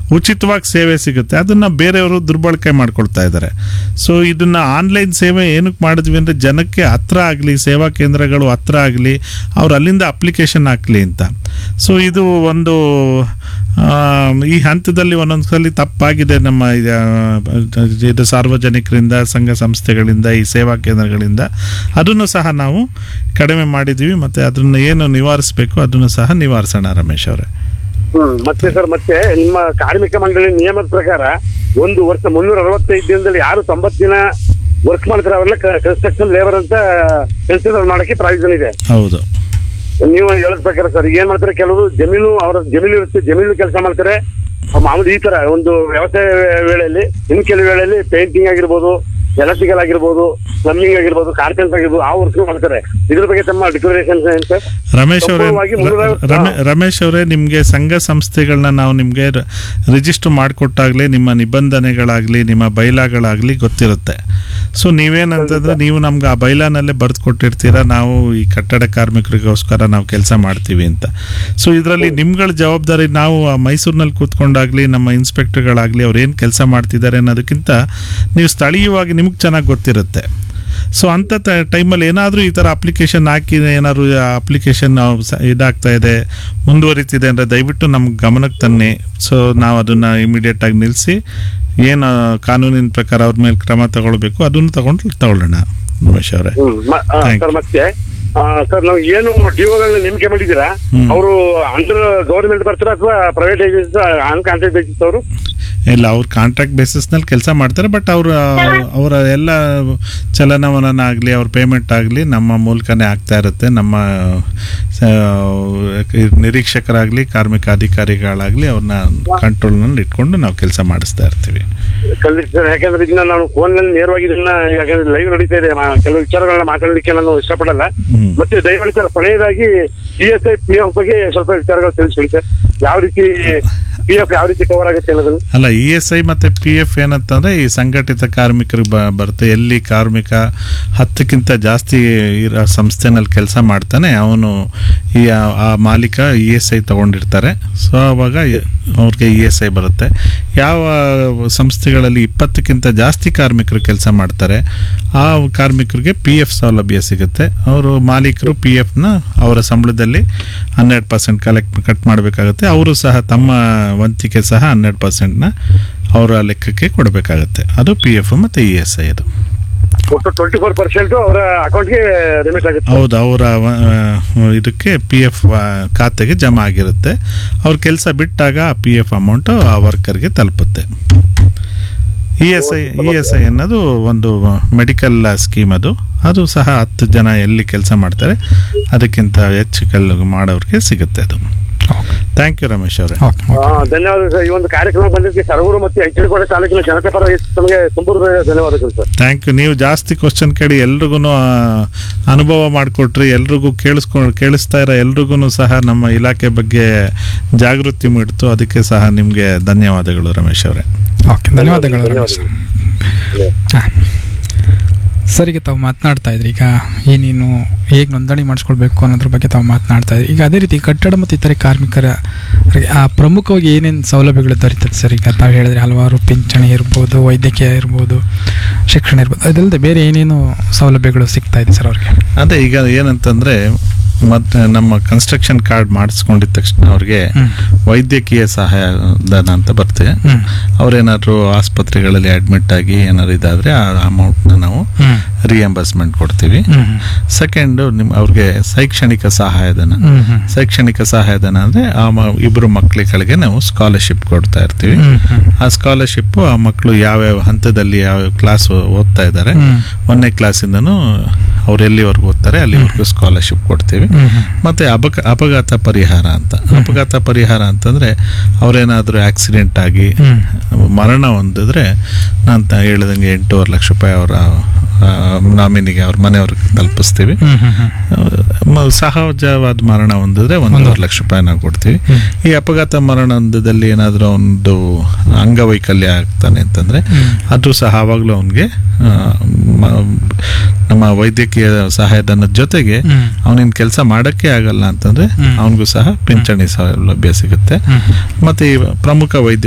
ಉಚಿತವಾಗಿ ಸೇವೆ ಸಿಗುತ್ತೆ ಅದನ್ನ ಬೇರೆಯವರು ದುರ್ಬಳಕೆ ಮಾಡ್ಕೊಳ್ತಾ ಇದ್ದಾರೆ ಸೊ ಇದನ್ನ ಆನ್ಲೈನ್ ಸೇವೆ ಏನಕ್ಕೆ ಮಾಡಿದ್ವಿ ಅಂದ್ರೆ ಜನಕ್ಕೆ ಹತ್ರ ಆಗಲಿ ಸೇವಾ ಕೇಂದ್ರಗಳು ಹತ್ರ ಆಗಲಿ ಅವ್ರು ಅಲ್ಲಿಂದ ಅಪ್ಲಿಕೇಶನ್ ಹಾಕ್ಲಿ ಅಂತ ಸೊ ಇದು ಒಂದು ಆ, ಈ ಹಂತದಲ್ಲಿ ಒಂದೊಂದ್ಸಲಿ ತಪ್ಪಾಗಿದೆ ನಮ್ಮ ಇದ- ಇದು ಸಾರ್ವಜನಿಕರಿಂದ ಸಂಘ ಸಂಸ್ಥೆಗಳಿಂದ ಈ ಸೇವಾ ಕೇಂದ್ರಗಳಿಂದ ಅದನ್ನು ಸಹ ನಾವು ಕಡಿಮೆ ಮಾಡಿದ್ವಿ ಮತ್ತೆ ಅದನ್ನ ಏನು ನಿವಾರಿಸಬೇಕು ಅದನ್ನು ಸಹ ನಿವಾರಿಸೋಣ ರಮೇಶ್ ಅವರೇ ಹ್ಮ್ ಮತ್ತೆ ಸರ್ ಮತ್ತೆ ನಿಮ್ಮ ಕಾರ್ಮಿಕ ಮಂಡಳಿ ನಿಯಮದ ಪ್ರಕಾರ ಒಂದು ವರ್ಷ ಮುನ್ನೂರ ಅರವತ್ತೈದು ದಿನದಲ್ಲಿ ಯಾರು ತೊಂಬತ್ತು ದಿನ ವರ್ಕ್ ಮಾಡ್ತಾರೆ ಅವರೆಲ್ಲ ಕನ್ಸ್ಟ್ರಕ್ಷನ್ ಲೇಬರ್ ಅಂತ ಕನ್ಸಿಡರ್ ಮಾಡಕ್ಕೆ ಪ್ರಾವಿಷನ್ ಇದೆ ಹೌದು ನೀವು ಹೇಳದ್ ಪ್ರಕಾರ ಸರ್ ಏನ್ ಮಾಡ್ತಾರೆ ಕೆಲವರು ಜಮೀನು ಅವರ ಜಮೀನು ಇರುತ್ತೆ ಜಮೀನು ಕೆಲಸ ಮಾಡ್ತಾರೆ ಮಾಮೂಲಿ ಈ ತರ ಒಂದು ವ್ಯವಸಾಯ ವೇಳೆಯಲ್ಲಿ ಇನ್ ಕೆಲವು ವೇಳೆಯಲ್ಲಿ ಪೇಂಟಿಂಗ್ ಆಗಿರ್ಬೋದು ಎಲೆಕ್ಟ್ರಿಕಲ್ ಆಗಿರ್ಬೋದು ಪ್ಲಂಬಿಂಗ್ ಆಗಿರ್ಬೋದು ಕಾರ್ಪೆಂಟ್ ಆಗಿರ್ಬೋದು ಆ ವರ್ಕ್ ಮಾಡ್ತಾರೆ ಇದ್ರ ಬಗ್ಗೆ ತಮ್ಮ ಡಿಕ್ಲರೇಷನ್ ಏನ್ ಸರ್ ರಮೇಶ್ ಅವರೇ ಸಂಪೂರ್ಣವಾಗಿ ಮುನ್ನೂರ- ರಮೇ- ರಮೇಶ್ ಅವರೇ ನಿಮಗೆ ಸಂಘ ಸಂಸ್ಥೆಗಳನ್ನ ನಾವು ನಿಮಗೆ ರಿಜಿಸ್ಟರ್ ಮಾಡಿಕೊಟ್ಟಾಗಲೇ ನಿಮ್ಮ ನಿಬಂಧನೆಗಳಾಗಲಿ ನಿಮ್ಮ ಬೈಲಾಗಳಾಗಲಿ ಗೊತ್ತಿರುತ್ತೆ ಸೊ ನೀವೇನಂತಂದ್ರೆ ನೀವು ನಮ್ಗೆ ಆ ಬೈಲಾನಲ್ಲೇ ಬರೆದು ಕೊಟ್ಟಿರ್ತೀರಾ ನಾವು ಈ ಕಟ್ಟಡ ಕಾರ್ಮಿಕರಿಗೋಸ್ಕರ ನಾವು ಕೆಲಸ ಮಾಡ್ತೀವಿ ಅಂತ ಸೊ ಇದರಲ್ಲಿ ನಿಮ್ಗಳ ಜವಾಬ್ದಾರಿ ನಾವು ಆ ಮೈಸೂರಿನಲ್ಲಿ ಕೂತ್ಕೊಂಡಾಗ್ಲಿ ನಮ್ಮ ಇನ್ಸ್ಪೆಕ್ಟರ್ಗಳಾಗಲಿ ಅವ್ರು ಏನು ಕೆಲಸ ಮಾಡ್ತಿದ್ದಾರೆ ಅನ್ನೋದಕ್ಕಿಂತ ನೀವು ಸ್ಥಳೀಯವಾಗಿ ನಿಮ್ಗೆ ಚೆನ್ನಾಗಿ ಗೊತ್ತಿರುತ್ತೆ ಸೊ ಅಂಥ ಟೈಮಲ್ಲಿ ಏನಾದರೂ ಈ ಥರ ಅಪ್ಲಿಕೇಶನ್ ಹಾಕಿ ಏನಾದ್ರು ಅಪ್ಲಿಕೇಶನ್ ಇದಾಗ್ತಾ ಇದೆ ಮುಂದುವರಿತಿದೆ ಅಂದರೆ ದಯವಿಟ್ಟು ನಮ್ಗೆ ಗಮನಕ್ಕೆ ತನ್ನಿ ಸೊ ನಾವು ಅದನ್ನು ಇಮಿಡಿಯೇಟಾಗಿ ನಿಲ್ಲಿಸಿ ಏನು ಕಾನೂನಿನ ಪ್ರಕಾರ ಅವ್ರ ಮೇಲೆ ಕ್ರಮ ತಗೊಳ್ಬೇಕು ಅದನ್ನು ತಗೊಂಡು ತಗೊಳ್ಳೋಣ ಉಮೇಶ್ ಅವರೇ ಹ್ಮ್ ಮ- ಆ, Thank ಸರ್ ಮತ್ತೆ ಆ, ಸರ್ ನಾವು ಏನು ಡಿಒಗಳನ್ನ ನೇಮಕೆ ಮಾಡಿದ್ದೀರಾ ಹ್ಮ್. ಅವರು ಅಂಡರ್ ಗವರ್ಮೆಂಟ್ ಬರ್ತಾರ ಅಥವಾ private agency on contract basis ಅವರು ಇಲ್ಲ ಅವ್ರು ಕಾಂಟ್ರಾಕ್ಟ್ ಬೇಸಿಸ್ನಲ್ಲಿ ಕೆಲಸ ಮಾಡ್ತಾರೆ ಬಟ್ ಅವ್ರ ಅವರ ಎಲ್ಲ ಚಲನವಲನ ಆಗಲಿ ಅವ್ರ ಪೇಮೆಂಟ್ ಆಗಲಿ ನಮ್ಮ ಮೂಲಕನೇ ಆಗ್ತಾ ಇರುತ್ತೆ ನಮ್ಮ ಆ, ನಿರೀಕ್ಷಕರಾಗಲಿ ಕಾರ್ಮಿಕ ಅಧಿಕಾರಿಗಳಾಗಲಿ ಅವ್ರನ್ನ ಕಂಟ್ರೋಲ್ನಲ್ಲಿ ಇಟ್ಕೊಂಡು ನಾವು ಕೆಲಸ ಮಾಡಿಸ್ತಾ ಇರ್ತೀವಿ ಕಲಿಸಿ ಸರ್ ಯಾಕಂದ್ರೆ ಇದನ್ನ ನಾನು ಫೋನ್ ನಲ್ಲಿ ನೇರವಾಗಿ ಇದನ್ನ ಯಾಕಂದ್ರೆ ಲೈವ್ ನಡೀತಾ ಇದೆ ಮಾ- ಕೆಲವು ವಿಚಾರಗಳನ್ನ ಮಾತಾಡಲಿಕ್ಕೆ ನಾನು ಇಷ್ಟಪಡಲ್ಲ ಹ್ಮ್. ಮತ್ತೆ ದಯಮಾಡಿ ಸರ್ ಕೊನೆಯದಾಗಿ P S I P F ಬಗ್ಗೆ ಸ್ವಲ್ಪ ವಿಚಾರಗಳು ತಿಳಿಸ್ಬಿಡಿ ಸರ್ ಯಾವ ರೀತಿ ಪಿ ಎಫ್ ಯಾವ ರೀತಿ ಕವರ್ ಆಗುತ್ತೆ ಅನ್ನೋದನ್ನ ಅಲ್ಲ ಇ ಎಸ್ ಐ ಮತ್ತು ಪಿ ಎಫ್ ಏನಂತಂದರೆ ಈ ಸಂಘಟಿತ ಕಾರ್ಮಿಕರಿಗೆ ಬ ಬರುತ್ತೆ ಎಲ್ಲಿ ಕಾರ್ಮಿಕ ಹತ್ತಕ್ಕಿಂತ ಜಾಸ್ತಿ ಇರೋ ಸಂಸ್ಥೆನಲ್ಲಿ ಕೆಲಸ ಮಾಡ್ತಾನೆ ಅವನು ಈ ಆ- ಆ ಮಾಲೀಕ ಇ ಎಸ್ ಐ ತೊಗೊಂಡಿರ್ತಾರೆ ಸೊ ಆವಾಗ ಎ- ಅವ್ರಿಗೆ ಇ ಎಸ್ ಐ ಬರುತ್ತೆ ಯಾವ ಸಂಸ್ಥೆಗಳಲ್ಲಿ ಇಪ್ಪತ್ತಕ್ಕಿಂತ ಜಾಸ್ತಿ ಕಾರ್ಮಿಕರು ಕೆಲಸ ಮಾಡ್ತಾರೆ ಆ ಕಾರ್ಮಿಕರಿಗೆ ಪಿ ಎಫ್ ಸೌಲಭ್ಯ ಸಿಗುತ್ತೆ ಅವರು ಮಾಲೀಕರು ಪಿ ಎಫ್ನ ಅವರ ಸಂಬಳದಲ್ಲಿ ಹನ್ನೆರಡು ಪರ್ಸೆಂಟ್ ಕಲೆಕ್ಟ್ ಕಟ್ ಮಾಡಬೇಕಾಗುತ್ತೆ ಅವರು ಸಹ ತಮ್ಮ ವಂತಿಕೆ ಸಹ ಹನ್ನೆರಡು ಪರ್ಸೆಂಟ್ನ ಅವರ ಲೆಕ್ಕಕ್ಕೆ ಕೊಡಬೇಕಾಗತ್ತೆ ಅದು ಪಿ ಎಫ್ ಮತ್ತು ಇ ಎಸ್ ಐ ಅದು ಒಟ್ಟು ಟ್ವೆಂಟಿ ಫೋರ್ ಪರ್ಸೆಂಟ್ ಅವರ ಅಕೌಂಟ್ಗೆ ರಿಮಿಟ್ ಆಗುತ್ತೆ ಹೌದು ಅವರ ಇದಕ್ಕೆ ಪಿ ಎಫ್ ಖಾತೆಗೆ ಜಮಾ ಆಗಿರುತ್ತೆ ಅವ್ರ ಕೆಲಸ ಬಿಟ್ಟಾಗ ಆ ಪಿ ಎಫ್ ಅಮೌಂಟು ಆ ವರ್ಕರ್ಗೆ ತಲುಪುತ್ತೆ E S I E S I ಅನ್ನೋದು ಒಂದು ಮೆಡಿಕಲ್ ಸ್ಕೀಮ್ ಅದು ಅದು ಸಹ ಹತ್ತು ಜನ ಎಲ್ಲಿ ಕೆಲಸ ಮಾಡ್ತಾರೆ ಅದಕ್ಕಿಂತ ಹೆಚ್ಚು ಕೆಲ್ ಮಾಡೋರಿಗೆ ಸಿಗುತ್ತೆ ಅದು ಥ್ಯಾಂಕ್ ಯು ರಮೇಶ್ ಅವರೇ ಓಕೆ ಆ, ಧನ್ಯವಾದ ಸರ್ ಈ ಒಂದು ಕಾರ್ಯಕ್ರಮ ಬಂದಿದ್ದಕ್ಕೆ ಸರಗೂರು ಮತ್ತು ಎಚ್ಚರಿಕೋಟೆ ತಾಲೂಕಿನ ಜನತೆ ಪರ ತಮಗೆ ತುಂಬ ಧನ್ಯವಾದಗಳು ಸರ್ ಥ್ಯಾಂಕ್ ಯು ನೀವು ಜಾಸ್ತಿ ಕ್ವಶನ್ ಕೇಳಿ ಎಲ್ರಿಗೂ ಅನುಭವ ಮಾಡಿಕೊಟ್ರಿ ಎಲ್ರಿಗೂ ಕೇಳಿಸ್ಕೊಂಡು ಕೇಳಿಸ್ತಾ ಇರೋ ಎಲ್ರಿಗೂ ಸಹ ನಮ್ಮ ಇಲಾಖೆ ಬಗ್ಗೆ ಜಾಗೃತಿ ಮೂಡಿತು ಅದಕ್ಕೆ ಸಹ ನಿಮಗೆ ಧನ್ಯವಾದಗಳು ರಮೇಶ್ ಅವರೇ ಓಕೆ ಧನ್ಯವಾದಗಳು ರಮೇಶ್ ಹಾಂ ಸರ್ ಈಗ ತಾವು ಮಾತನಾಡ್ತಾ ಇದ್ರಿ ಈಗ ಏನೇನು ಹೇಗೆ ನೋಂದಣಿ ಮಾಡಿಸ್ಕೊಳ್ಬೇಕು ಅನ್ನೋದ್ರ ಬಗ್ಗೆ ತಾವು ಮಾತನಾಡ್ತಾ ಇದ್ರಿ ಈಗ ಅದೇ ರೀತಿ ಕಟ್ಟಡ ಮತ್ತು ಇತರೆ ಕಾರ್ಮಿಕರ ಆ ಪ್ರಮುಖವಾಗಿ ಏನೇನು ಸೌಲಭ್ಯಗಳು ದೊರೀತದೆ ಸರ್ ಈಗ ತಾವು ಹೇಳಿದ್ರೆ ಹಲವಾರು ಪಿಂಚಣಿ ಇರ್ಬೋದು ವೈದ್ಯಕೀಯ ಇರ್ಬೋದು ಶಿಕ್ಷಣ ಇರ್ಬೋದು ಅದಲ್ಲದೆ ಬೇರೆ ಏನೇನು ಸೌಲಭ್ಯಗಳು ಸಿಗ್ತಾ ಇದೆ ಸರ್ ಅವ್ರಿಗೆ ಅದೇ ಈಗ ಏನಂತಂದ್ರೆ ಮತ್ತೆ ನಮ್ಮ ಕನ್ಸ್ಟ್ರಕ್ಷನ್ ಕಾರ್ಡ್ ಮಾಡಿಸ್ಕೊಂಡಿದ ತಕ್ಷಣ ಅವ್ರಿಗೆ ಹ್ಮ್. ವೈದ್ಯಕೀಯ ಸಹಾಯಧನ ಅಂತ ಬರ್ತದೆ ಹ್ಮ್. ಅವ್ರೇನಾದ್ರು ಆಸ್ಪತ್ರೆಗಳಲ್ಲಿ ಅಡ್ಮಿಟ್ ಆಗಿ ಏನಾದ್ರು ಇದಾದ್ರೆ ಆ ಅಮೌಂಟ್ನ ನಾವು ಹ್ಮ್. ರಿಯಂಬರ್ಸ್ಮೆಂಟ್ ಕೊಡ್ತೀವಿ ಹ್ಮ್ ಹ್ಮ್. ಸೆಕೆಂಡ್ ನಿಮ್ ಅವ್ರಿಗೆ ಶೈಕ್ಷಣಿಕ ಸಹಾಯಧನ ಹ್ಮ್ ಹ್ಮ್. ಶೈಕ್ಷಣಿಕ ಸಹಾಯಧನ ಅಂದ್ರೆ ಆ ಮ- ಇಬ್ರು ಮಕ್ಕಳುಗಳಿಗೆ ನಾವು ಸ್ಕಾಲರ್ಶಿಪ್ ಕೊಡ್ತಾ ಇರ್ತೀವಿ ಹ್ಮ್ ಹ್ಮ್. ಆ ಸ್ಕಾಲರ್ಶಿಪ್ ಆ ಮಕ್ಕಳು ಯಾವ್ಯಾವ ಹಂತದಲ್ಲಿ ಯಾವ್ಯಾವ ಕ್ಲಾಸ್ ಓದ್ತಾ ಇದ್ದಾರೆ ಹ್ಮ್. ಒಂದನೇ ಕ್ಲಾಸಿಂದನೂ ಅವ್ರು ಎಲ್ಲಿವರೆಗೂ ಓದ್ತಾರೆ ಅಲ್ಲಿವರೆಗೂ ಸ್ಕಾಲರ್ಶಿಪ್ ಕೊಡ್ತೀವಿ ಹ್ಮ್ ಹ್ಮ್. ಮತ್ತೆ ಅಪಘ ಅಪಘಾತ ಪರಿಹಾರ ಅಂತ ಅಪಘಾತ ಪರಿಹಾರ ಅಂತಂದ್ರೆ ಅವ್ರೇನಾದ್ರೂ ಆಕ್ಸಿಡೆಂಟ್ ಆಗಿ ಹ್ಮ್. ಮರಣ ಹೊಂದಿದ್ರೆ ನಾನು ತ- ಹೇಳ್ದಂಗೆ ಎಂಟೂವರೆ ಲಕ್ಷ ರೂಪಾಯಿ ಅವರ ನಾಮಿನಿಗೆ ಅವ್ರ ಮನೆಯವ್ರಿಗೆ ತಲುಪಿಸ್ತೀವಿ ಹ್ಮ್ ಹ್ಮ್ ಹ್ಮ್. ಮ- ಸಹಜವಾದ ಮರಣ ಹೊಂದಿದ್ರೆ ಒಂದೂವರೆ ಲಕ್ಷ ರೂಪಾಯಿ ನಾವು ಕೊಡ್ತೀವಿ ಹ್ಮ್. ಈ ಅಪಘಾತ ಮರಣ ಹೊಂದದಲ್ಲಿ ಏನಾದರೂ ಒಂದು ಅಂಗವೈಕಲ್ಯ ಆಗ್ತಾನೆ ಅಂತಂದ್ರೆ ಹ್ಮ್. ಅದು ಸಹ ಆವಾಗಲೂ ಅವನಿಗೆ ನಮ್ಮ ವೈದ್ಯಕೀಯ ಸಹಾಯಧನದ ಜೊತೆಗೆ ಹ್ಮ್. ಅವನಿನ್ ಕೆಲಸ ಮಾಡಕ್ಕೆ ಆಗಲ್ಲ ಅಂತಂದ್ರೆ ಹ್ಮ್. ಅವನಿಗೂ ಸಹ ಪಿಂಚಣಿ ಸೌಲಭ್ಯ ಸಿಗುತ್ತೆ ಹ್ಮ್ ಹ್ಮ್. ಮತ್ತೆ ಈ ಪ್ರಮುಖ ವೈದ್ಯ